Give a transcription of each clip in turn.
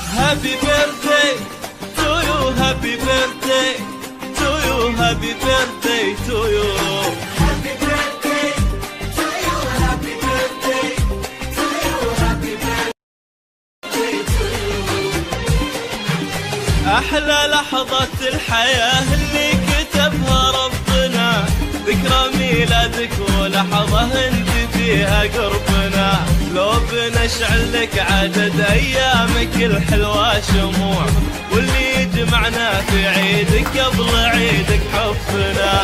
Happy birthday to you, happy birthday to you, happy birthday to you. Happy birthday to you, happy birthday to you, happy birthday to you. أحلى لحظة الحياة اللي كتبها ربنا ذكرى ميلادك ولحظة انت فيها قربنا لو بنشعل لك عدد ايامك الحلوة شموع واللي يجمعنا في عيدك قبل عيدك حفنا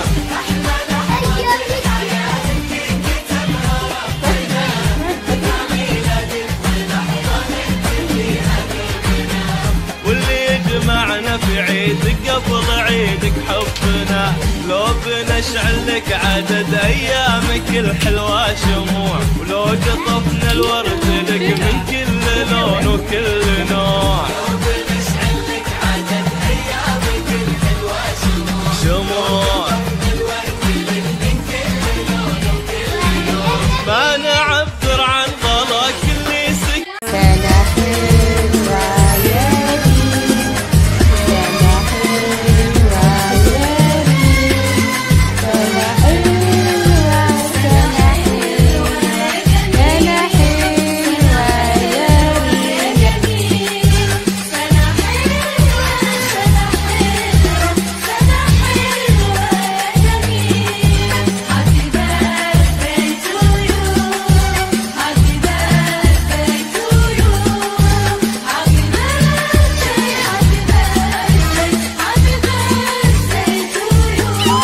واللي يجمعنا في عيدك قبل عيدك حبنا لو بنشعل لك عدد ايامك الحلوة شموع ولو قطفنا الورد لك من كل لون وكل نوع شموع ما نعبر عن ضلاك اللي سك سنة حلوة يا ريت سنة حلوة يا ريت سنة حلوة سنة حلوة سنة حلوة يا ريت سنة حلوة سنة حلوة سنة حلوة يا جميل Happy birthday to you Happy birthday to you Happy birthday Happy birthday Happy birthday to you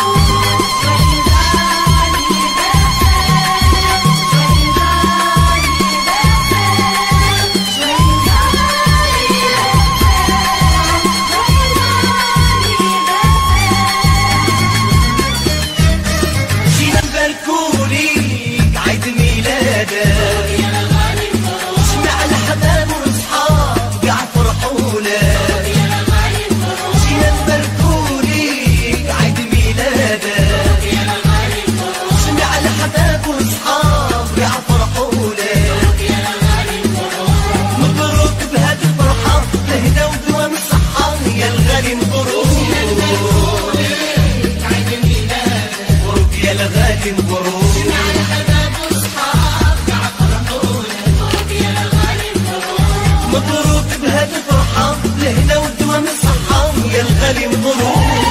جينا نباركوليك عيد ميلادك جمع الحباب واصحاب قاع فرحوا لك جينا نباركوليك عيد ميلادك جمع الحباب واصحاب قاع فرحوا لك مبروك بهاد الفرحة لهنا ودوام الصحة يا الغالي مبروك مبروك يا الغالي مبروك مبروك بهاد الفرحة لهنا والدوام الصحة يا الغالي مبروك